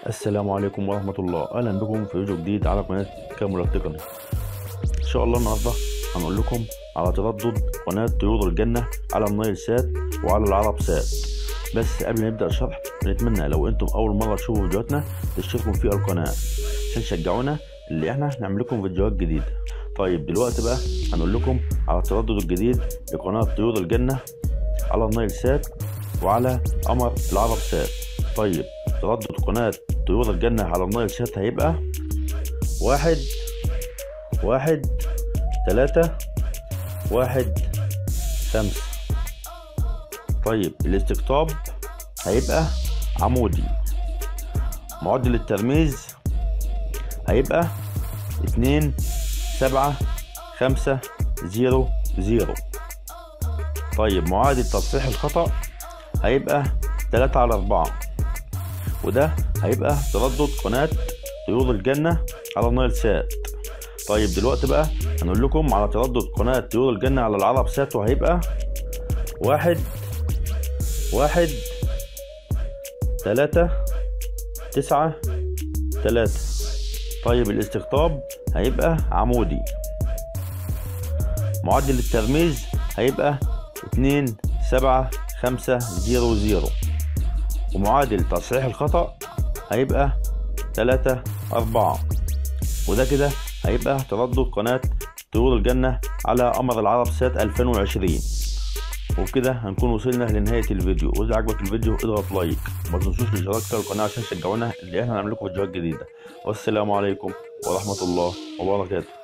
السلام عليكم ورحمة الله أهلا بكم في فيديو جديد على قناة كاميرا التقني إن شاء الله النهاردة هنقول لكم على تردد قناة طيور الجنة على النايل سات وعلى العرب سات بس قبل ما نبدأ الشرح بنتمنى لو انتم أول مرة تشوفوا فيديوهاتنا تشتركوا في القناة عشان تشجعونا اللي احنا نعمل لكم فيديوهات جديدة طيب دلوقتي بقى هنقول لكم على التردد الجديد لقناة طيور الجنة على النايل سات وعلى قمر العرب سات طيب تردد قناة طيور الجنة على النايل سات هيبقى واحد واحد تلاتة واحد خمسة طيب الاستقطاب هيبقى عمودي معدل الترميز هيبقى اتنين سبعة خمسة زيرو زيرو طيب معادل تصحيح الخطأ هيبقى تلاتة على أربعة وده هيبقى تردد قناة طيور الجنة على النايل سات طيب دلوقتي بقى هنقول لكم على تردد قناة طيور الجنة على العرب سات وهيبقى واحد واحد تلاتة تسعة تلاتة طيب الاستقطاب هيبقى عمودي معدل الترميز هيبقى اتنين سبعة خمسة زيرو زيرو ومعادل تصحيح الخطأ هيبقى تلاتة أربعة وده كده هيبقى تردد قناة طيور الجنة على قمر العرب سات 2020 وبكده هنكون وصلنا لنهاية الفيديو وإذا عجبك الفيديو اضغط لايك وما تنسوش الاشتراك في القناة عشان تشجعونا اللي احنا هنعمل لكم فيديوهات جديدة والسلام عليكم ورحمة الله وبركاته